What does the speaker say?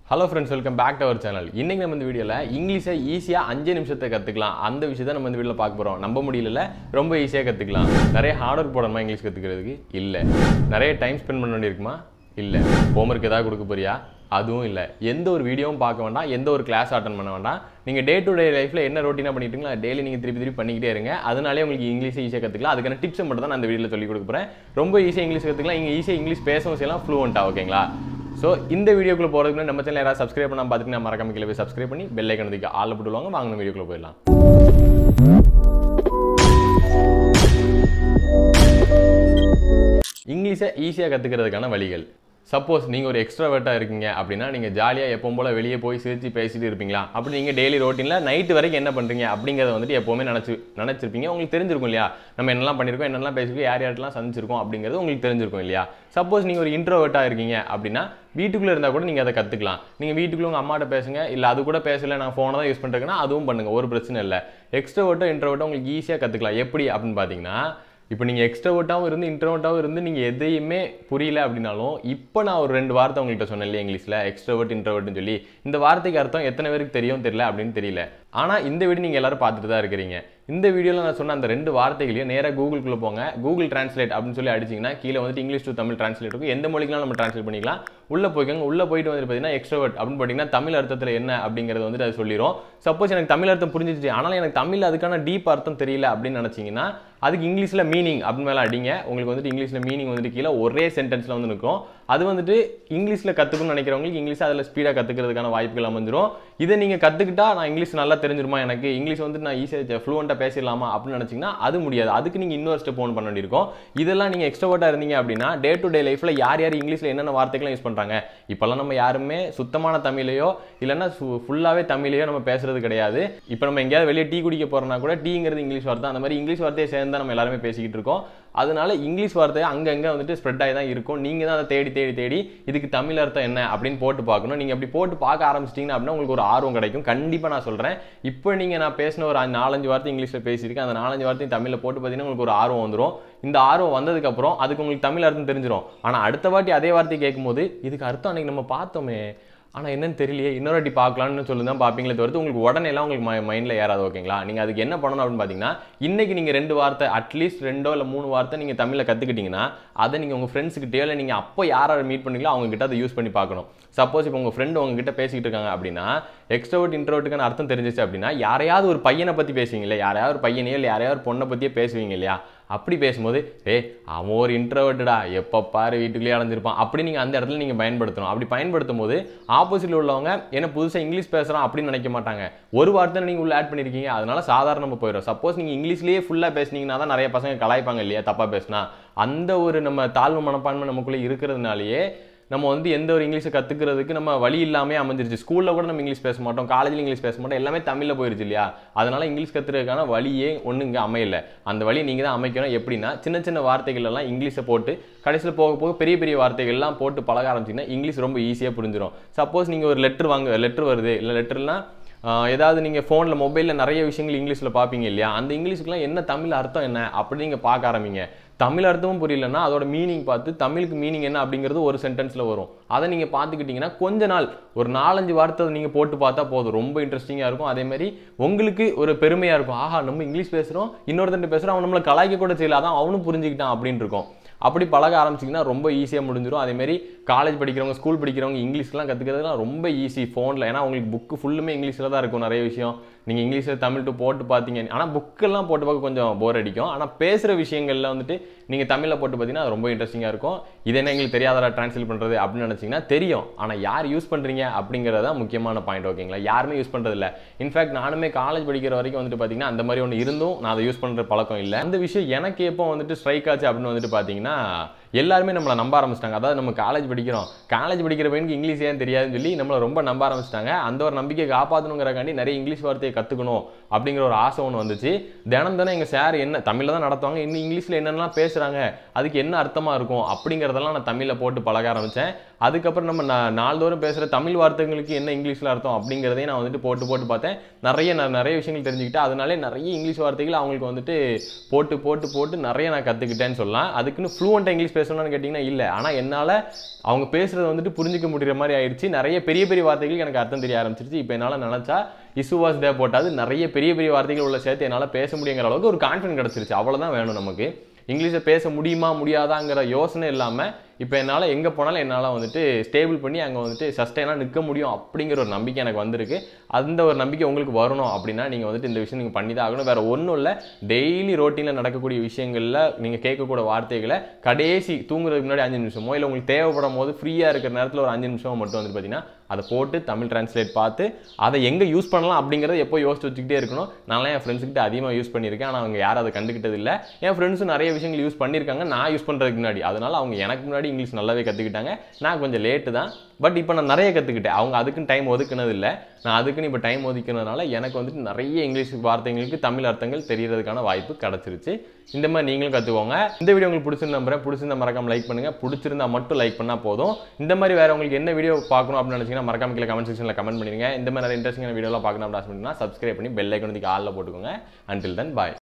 hello friends welcome back to our channel இன்னைக்கு நம்ம இந்த வீடியோவில் இங்கிலீஷை ஈஸியாக அஞ்சு நிமிஷத்தை கற்றுக்கலாம் அந்த விஷயத்தை நம்ம இந்த வீடியோவில் பார்க்க போகிறோம் நம்ப முடியல ரொம்ப ஈஸியாக கற்றுக்கலாம் நிறைய ஹார்ட் ஒர்க் போடணுமா இங்கிலீஷ் கற்றுக்கிறதுக்கு இல்லை நிறைய டைம் ஸ்பெண்ட் பண்ண வேண்டியிருக்குமா இல்லை ஹோம்ஒர்க் ஏதாவது கொடுக்க போறியா அதுவும் இல்லை எந்த ஒரு வீடியோவும் பார்க்க வேண்டாம் எந்த ஒரு கிளாஸ் அட்டன் பண்ண வேண்டாம் நீங்கள் டே டு டே லைஃப்பில் என்ன ரொட்டீனாக பண்ணிட்டு இருக்கீங்களோ டெய்லி நீங்கள் திருப்பி திருப்பி பண்ணிக்கிட்டே இருங்க அதனாலே உங்களுக்கு இங்கிலீஷ் ஈஸியாக கற்றுக்கலாம் அதுக்கான டிப்ஸை மட்டும் தான் நான் அந்த வீடியோவில் சொல்லி கொடுக்க போகிறேன் ரொம்ப ஈஸியாக இங்கிலீஷ் கற்றுக்கலாம் இங்கே ஈஸியாக இங்கிலீஷ் பேசவும் செய்யலாம் ஃப்ளூவெண்ட்டாக ஓகேங்களா ஸோ இந்த வீடியோக்குள்ள போகிறதுக்கு முன்னாடி நம்ம சேனல் யாராவது சப்ஸ்கிரைப் பண்ணால் பார்த்துட்டு மறக்காம கீழே போய் சப்ஸ்கிரைப் பண்ணி பெல் ஐக்கன் அதுக்கு ஆள் போட்டுவாங்க வாங்க நம்ம வீடியோக்குள்ள போயிடலாம் இங்கிலீஷை ஈஸியாக கற்றுக்கிறதுக்கான வழிகள் சப்போஸ் நீங்கள் ஒரு எக்ஸ்ட்ராவேர்ட்டாக இருக்கீங்க அப்படின்னா நீங்கள் ஜாலியாக எப்பவும் போல் வெளியே போய் சிரிச்சு பேசிட்டு இருப்பீங்களா அப்படி நீங்கள் டெய்லி ரோட்டீனில் நைட்டு வரைக்கும் என்ன பண்ணுறீங்க அப்படிங்கிறத வந்துட்டு எப்போவுமே நினச்சி நினச்சிருப்பீங்க உங்களுக்கு தெரிஞ்சிருக்கும் இல்லையா நம்ம என்னெல்லாம் பண்ணியிருக்கோம் என்னெல்லாம் பேசிருக்கோம் யார் யார்ட்டெல்லாம் சந்திச்சிருக்கோம் அப்படிங்கிறது உங்களுக்கு தெரிஞ்சிருக்கும் இல்லையா சப்போஸ் நீங்கள் ஒரு இன்ட்ரோவேர்ட்டாக இருக்கீங்க அப்படின்னா வீட்டுக்குள்ளே இருந்தால் கூட நீங்கள் அதை கற்றுக்கலாம் நீங்கள் வீட்டுக்குள்ளே உங்கள் அம்மாட்ட பேசுங்க இல்லை அது கூட பேசல நான் ஃபோனை தான் யூஸ் பண்ணுறேன்னா அதுவும் பண்ணுங்கள் ஒரு பிரச்சனை இல்லை எக்ஸ்ட்ரோவேர்ட்டோ இன்ட்ரோவேர்ட்டோ உங்களுக்கு ஈஸியாக கற்றுக்கலாம் எப்படி அப்படின்னு பார்த்தீங்கன்னா இப்போ நீங்கள் எக்ஸ்ட்ரோவர்ட்டாகவும் இருந்து இன்ட்ரோவர்ட்டாகவும் இருந்து நீங்கள் எதையுமே புரியல அப்படின்னாலும் இப்போ நான் ஒரு ரெண்டு வார்த்தை உங்கள்கிட்ட சொன்னேன் இல்லையா இங்கிலீஷில் எக்ஸ்ட்ரோவர்ட் இன்ட்ரோவர்ட்னு சொல்லி இந்த வார்த்தைக்கு அர்த்தம் எத்தனை பேருக்கு தெரியும் தெரியல அப்படின்னு தெரியல ஆனால் இந்த வீடியோ நீங்கள் எல்லாரும் பார்த்துட்டு தான் இருக்கிறீங்க இந்த வீடியோவில் நான் சொன்ன அந்த ரெண்டு வார்த்தைகளையும் நேராக கூகுளுக்குள்ளே போங்க கூகுள் டிரான்ஸ்லேட் அப்படின்னு சொல்லி அடிச்சிங்கன்னா கீழே வந்துட்டு இங்கிலீஷ் டு தமிழ் டிரான்ஸ்லேட் இருக்கும் எந்த மொழிக்கெல்லாம் நம்ம டிரான்ஸ்லேட் பண்ணிக்கலாம் உள்ளே போய்க்கோங்க உள்ளே போயிட்டு வந்து பார்த்தீங்கன்னா எக்ஸ்ட்ரோவர்ட் அப்படின்னு பார்த்தீங்கன்னா தமிழ் அர்த்தத்தில் என்ன அப்படிங்கிறது வந்துட்டு அது சொல்லிடும் சப்போஸ் எனக்கு தமிழ் அர்த்தம் புரிஞ்சிச்சு ஆனால் எனக்கு தமிழ் அதுக்கான டீப் அர்த்தம் தெரியல அப்படின்னு நினச்சிங்கன்னா அதுக்கு இங்கிலீஷில் மீனிங் அப்படின்னு மேலே அடிங்க உங்களுக்கு வந்துட்டு இங்கிலீஷில் மீனிங் வந்துட்டு கீழே ஒரே சென்டென்ஸில் வந்து நிற்கும் அது வந்துட்டு இங்கிலீஷில் கற்றுக்கணும்னு நினைக்கிறவங்களுக்கு இங்கிலீஷ் அதில் ஸ்பீடாக கற்றுக்கிறதுக்கான வாய்ப்புகள் அமைஞ்சிரும் இதை நீங்கள் கற்றுக்கிட்டா நான் இங்கிலீஷ் நல்லா தெரிஞ்சிருமா எனக்கு இங்கிலீஷ் வந்துட்டு நான் ஈஸியாக ஃப்ளூவெண்ட்டாக பேசிடலாமா அப்படின்னு நினச்சிங்கன்னா அது முடியாது அதுக்கு நீங்கள் இன்னொரு ஸ்டெப் ஒன் பண்ண வேண்டியிருக்கும் இதெல்லாம் நீங்கள் எக்ஸ்ட்ரோவர்ட்டாக இருந்தீங்க அப்படின்னா டே டு டே லைஃப்பில் யார் யார் இங்கிலீஷில் என்னென்ன வார்த்தைகள்லாம் யூஸ் பண்ணுறாங்க இப்போல்லாம் நம்ம யாருமே சுத்தமான தமிழையோ இல்லைன்னா ஃபுல்லாகவே தமிழையோ நம்ம பேசுறது கிடையாது இப்போ நம்ம எங்கேயாவது வெளியே டீ குடிக்க போகிறோம்னா கூட டீங்கிறது இங்கிலீஷ் வார்த்தை அந்த மாதிரி இங்கிலீஷ் வார்த்தையை சேர்ந்து தான் நம்ம எல்லாருமே பேசிக்கிட்டு இருக்கோம் அதனால இங்கிலீஷ் வார்த்தையை அங்கங்கே வந்துட்டு ஸ்ப்ரெட் ஆகி தான் இருக்கும் நீங்கள் தான் அதை தேடி தேடி தேடி இதுக்கு தமிழ் அர்த்தம் என்ன அப்படின்னு போட்டு பார்க்கணும் நீங்கள் அப்படி போட்டு பார்க்க ஆரம்பிச்சிட்டிங்கன்னா அப்படின்னா உங்களுக்கு ஒரு ஆர்வம் கிடைக்கும் கண்டிப்பாக நான் சொல்கிறேன் இப்போ நீங்கள் நான் பேசின ஒரு நாலஞ்சு வார்த்தை இங்கிலீஷில் பேசியிருக்கேன் அந்த நாலஞ்சு வார்த்தையும் தமிழில் போட்டு பார்த்தீங்கன்னா உங்களுக்கு ஒரு ஆர்வம் வந்துடும் இந்த ஆர்வம் வந்ததுக்கப்புறம் அதுக்கு உங்களுக்கு தமிழ் அர்த்தம் தெரிஞ்சிடும் ஆனால் அடுத்த வாட்டி அதே வார்த்தை கேட்கும்போது இதுக்கு அர்த்தம் அன்னைக்கு நம்ம பார்த்தோமே ஆனால் என்னன்னு தெரியலையே இன்னொரு வாட்டி பார்க்கலாம்னு சொல்லி தான் பார்ப்பீங்களே தவிர்த்து உங்களுக்கு உடனே எல்லாம் உங்களுக்கு மைண்டில் ஏறாது ஓகேங்களா நீங்கள் அதுக்கு என்ன பண்ணணும் அப்படின்னு பார்த்தீங்கன்னா இன்னைக்கு நீங்கள் ரெண்டு வார்த்தை அட்லீஸ்ட் ரெண்டோ இல்லை மூணு வார்த்தை நீங்கள் தமிழில் கற்றுக்கிட்டீங்கன்னா அதை நீங்கள் உங்கள் ஃப்ரெண்ட்ஸ்கிட்டயோ இல்லை நீங்கள் அப்போ யார் யார் மீட் பண்ணீங்களோ அவங்க கிட்ட அதை யூஸ் பண்ணி பார்க்கணும் சப்போஸ் இப்போ உங்கள் ஃப்ரெண்டு உங்ககிட்ட பேசிக்கிட்டு இருக்காங்க அப்படின்னா எக்ஸ்ட்ரோவர்ட் இன்ட்ரோவர்ட்டுக்கான அர்த்தம் தெரிஞ்சிச்சு அப்படின்னா யாரையாவது ஒரு பையனை பற்றி பேசுவீங்க இல்லையா யாரையாவது ஒரு பையனையோ இல்லை யாரையாவது ஒரு பொண்ணை பற்றியே பேசுவீங்க இல்லையா அப்படி பேசும்போது ஏ அவன் ஒரு இன்ட்ரோவர்ட்டடா எப்போ பாரு வீட்டுக்குள்ளேயே அடைஞ்சிருப்பான் அப்படி நீங்கள் அந்த இடத்துல நீங்கள் பயன்படுத்தணும் அப்படி பயன்படுத்தும் போது ஆப்போசிட்டில் உள்ளவங்க என்ன புதுசாக இங்கிலீஷ் பேசுகிறான் அப்படின்னு நினைக்க மாட்டாங்க ஒரு வார்த்தை நீங்கள் உள்ள ஆட் பண்ணியிருக்கீங்க அதனால சாதாரணமாக போயிடும் சப்போஸ் நீங்கள் இங்கிலீஷ்லேயே ஃபுல்லாக பேசுனீங்கன்னா தான் நிறைய பசங்க கலாய்ப்பாங்க இல்லையா தப்பாக பேசினா அந்த ஒரு நம்ம தாழ்வு மனப்பான்மை நமக்குள்ளே இருக்கிறதுனாலேயே நம்ம வந்து எந்த ஒரு இங்கிலீஷை கற்றுக்கிறதுக்கு நம்ம வழி இல்லாமல் அமைஞ்சிருச்சு ஸ்கூலில் கூட நம்ம இங்கிலீஷ் பேச மாட்டோம் காலேஜில் இங்கிலீஷ் பேச மாட்டோம் எல்லாமே தமிழில் போயிருச்சு இல்லையா அதனால இங்கிலீஷ் கற்றுறதுக்கான வழியே ஒன்று இங்கே அமையல அந்த வழி நீங்கள் தான் அமைக்கணும் எப்படின்னா சின்ன சின்ன வார்த்தைகள் எல்லாம் இங்கிலீஷை போட்டு கடைசியில் போக போக பெரிய பெரிய வார்த்தைகள்லாம் போட்டு பழக ஆரம்பிச்சிங்கன்னா இங்கிலீஷ் ரொம்ப ஈஸியாக புரிஞ்சிடும் சப்போஸ் நீங்கள் ஒரு லெட்டர் வாங்க லெட்டர் வருது இல்லை லெட்டர்லாம் ஏதாவது நீங்கள் ஃபோனில் மொபைலில் நிறைய விஷயங்கள் இங்கிலீஷில் பார்ப்பீங்க இல்லையா அந்த இங்கிலீஷுக்குலாம் என்ன தமிழ் அர்த்தம் என்ன அப்படி நீங்கள் பார்க்க ஆரம்பிங்க தமிழ் அர்த்தமும் புரியலன்னா அதோட மீனிங் பார்த்து தமிழுக்கு மீனிங் என்ன அப்படிங்கிறது ஒரு சென்டென்ஸில் வரும் அதை நீங்கள் பார்த்துக்கிட்டிங்கன்னா கொஞ்ச நாள் ஒரு நாலஞ்சு வார்த்தை நீங்கள் போட்டு பார்த்தா போதும் ரொம்ப இன்ட்ரெஸ்டிங்காக இருக்கும் அதே மாதிரி உங்களுக்கு ஒரு பெருமையாக இருக்கும் ஆஹா நம்ம இங்கிலீஷ் பேசுகிறோம் இன்னொருத்தன் பேசுகிறோம் அவன் நம்மளை கலாய்க்க கூட செய்யல அதான் அவனும் புரிஞ்சுக்கிட்டான் அப்படின்னு இருக்கும் அப்படி பழக ஆரம்பிச்சிங்கன்னா ரொம்ப ஈஸியாக முடிஞ்சிடும் அதேமாரி காலேஜ் படிக்கிறவங்க ஸ்கூல் படிக்கிறவங்க இங்கிலீஷ்லாம் கற்றுக்கிறதுலாம் ரொம்ப ஈஸி ஃபோனில் ஏன்னா உங்களுக்கு புக்கு ஃபுல்லுமே இங்கிலீஷில் தான் இருக்கும் நிறைய விஷயம் நீங்கள் இங்கிலீஷில் தமிழ் டு போட்டு பார்த்தீங்க ஆனால் புக்கெல்லாம் போட்டு பார்க்க கொஞ்சம் போர் அடிக்கும் ஆனால் பேசுகிற விஷயங்களில் வந்துட்டு நீங்கள் தமிழில் போட்டு பார்த்தீங்கன்னா அது ரொம்ப இன்ட்ரெஸ்டிங்காக இருக்கும் இது என்ன எங்களுக்கு தெரியாதடா ட்ரான்ஸ்லேட் பண்ணுறது அப்படின்னு நினச்சிங்கன்னா தெரியும் ஆனால் யார் யூஸ் பண்ணுறீங்க அப்படிங்கிறது தான் முக்கியமான பாயிண்ட் ஓகேங்களா யாருமே யூஸ் பண்ணுறதில்ல இன்ஃபேக்ட் நானுமே காலேஜ் படிக்கிற வரைக்கும் வந்துட்டு பார்த்தீங்கன்னா அந்த மாதிரி ஒன்று இருந்தும் நான் அதை யூஸ் பண்ணுற பழக்கம் இல்லை அந்த விஷயம் எனக்கு எப்போ வந்துட்டு ஸ்ட்ரைக் ஆச்சு அப்படின்னு வந்துட்டு பார்த்தீங்கன்னா எல்லாருமே நம்மளை நம்ப ஆரம்பிச்சிட்டாங்க அதாவது நம்ம காலேஜ் படிக்கிறோம் காலேஜ் படிக்கிற பையனுக்கு இங்கிலீஷ் ஏன் தெரியாதுன்னு சொல்லி நம்மளை ரொம்ப நம்ப ஆரம்பிச்சிட்டாங்க அந்த ஒரு நம்பிக்கையை காப்பாற்றணுங்கிறக்காண்டி நிறைய இங்கிலீஷ் வார்த்தையை கற்றுக்கணும் அப்படிங்கிற ஒரு ஆசை ஒன்று வந்துச்சு தினம் தினம் எங்கள் சார் என்ன தமிழில் தான் நடத்துவாங்க இன்னும் இங்கிலீஷில் என்னென்னலாம் பேசுகிறாங்க அதுக்கு என்ன அர்த்தமாக இருக்கும் அப்படிங்கிறதெல்லாம் நான் தமிழில் போட்டு பழக ஆரம்பித்தேன் அதுக்கப்புறம் நம்ம நா- நாள்தோறும் பேசுகிற தமிழ் வார்த்தைகளுக்கு என்ன இங்கிலீஷில் அர்த்தம் அப்படிங்கிறதையும் நான் வந்துட்டு போட்டு போட்டு பார்த்தேன் நிறைய நான் நிறைய விஷயங்கள் தெரிஞ்சுக்கிட்டேன் அதனாலே நிறைய இங்கிலீஷ் வார்த்தைகள் அவங்களுக்கு வந்துட்டு போட்டு போட்டு போட்டு நிறைய நான் கற்றுக்கிட்டேன்னு சொல்லலாம் அதுக்குன்னு ஃப்ளூவெண்ட்டாக இங்கிலீஷ் பேசணும்னு கேட்டிங்கன்னா இல்லை ஆனால் என்னால் அவங்க பேசுகிறது வந்துட்டு புரிஞ்சுக்க முடிகிற மாதிரி ஆயிடுச்சு நிறைய பெரிய பெரிய வார்த்தைகள் எனக்கு அர்த்தம் தெரிய ஆரம்பிச்சிருச்சு இப்போ என்னால் நினச்சா இசுவாஸ் டே போட்டாது நிறைய பெரிய பெரிய வார்த்தைகள் உள்ள சேர்த்து என்னால் பேச முடியுங்கிற அளவுக்கு ஒரு கான்ஃபிடன்ட் கிடச்சிருச்சு அவ்வளோதான் வேணும் நமக்கு இங்கிலீஷை பேச முடியுமா முடியாதாங்கிற யோசனை இல்லாமல் இப்போ என்னால் எங்கே போனாலும் என்னால் வந்துட்டு ஸ்டேபிள் பண்ணி அங்கே வந்துட்டு சஸ்டைனாக நிற்க முடியும் அப்படிங்கிற ஒரு நம்பிக்கை எனக்கு வந்திருக்கு அந்த ஒரு நம்பிக்கை உங்களுக்கு வரணும் அப்படின்னா நீங்கள் வந்துட்டு இந்த விஷயம் நீங்கள் பண்ணி தான் ஆகணும் வேறு ஒன்றும் இல்லை டெய்லி ரோட்டீனில் நடக்கக்கூடிய விஷயங்களில் நீங்கள் கேட்கக்கூடிய வார்த்தைகளை கடைசி தூங்குறதுக்கு முன்னாடி அஞ்சு நிமிஷமோ இல்லை உங்களுக்கு தேவைப்படும் போது ஃப்ரீயாக இருக்கிற நேரத்தில் ஒரு அஞ்சு நிமிஷமோ மட்டும் வந்து பார்த்தீங்கன்னா அதை போட்டு தமிழ் டிரான்ஸ்லேட் பார்த்து அதை எங்கே யூஸ் பண்ணலாம் அப்படிங்கிறத எப்போ யோசிச்சு வச்சுக்கிட்டே இருக்கணும் நான்லாம் என் ஃப்ரெண்ட்ஸ்கிட்ட அதிகமாக யூஸ் பண்ணியிருக்கேன் ஆனால் அவங்க யாரும் அதை கண்டுக்கிட்டது இல்லை என் ஃப்ரெண்ட்ஸும் நிறைய விஷயங்கள் யூஸ் பண்ணியிருக்காங்க நான் யூஸ் பண்ணுறதுக்கு முன்னாடி அதனால அவங்க எனக்கு முன்னாடி இங்கிலீஷ் நல்லாவே கற்றுக்கிட்டாங்க நான் கொஞ்சம் லேட்டு தான் பட் இப்போ நான் நிறைய கற்றுக்கிட்டேன் அவங்க அதுக்குன்னு டைம் ஒதுக்குனது இல்லை நான் அதுக்குன்னு இப்போ டைம் ஒதுக்கினதுனால எனக்கு வந்துட்டு நிறைய இங்கிலீஷ் வார்த்தைங்களுக்கு தமிழ் அர்த்தங்கள் தெரியறதுக்கான வாய்ப்பு கிடச்சிருச்சு இந்த மாதிரி நீங்களும் கற்றுக்கோங்க இந்த வீடியோ உங்களுக்கு பிடிச்சிருந்த நம்புறேன் பிடிச்சிருந்தா மறக்காம லைக் பண்ணுங்க பிடிச்சிருந்தா மட்டும் லைக் பண்ணால் போதும் இந்த மாதிரி வேற உங்களுக்கு என்ன வீடியோ பார்க்கணும் அப்படின்னு நினச்சிங்கன்னா மறக்காம கீழே கமெண்ட் செக்ஷனில் கமெண்ட் பண்ணிடுங்க இந்த மாதிரி நிறைய இன்ட்ரெஸ்டிங்கான வீடியோலாம் பார்க்கணும் அப்படின்னு ஆசைப்பட்டீங்கன்னா சப்ஸ்கிரைப் பண்ணி பெல் ஐக்கன் வந்து ஆளில் போட்டுக்கோங்க அன்டில் தென் பாய்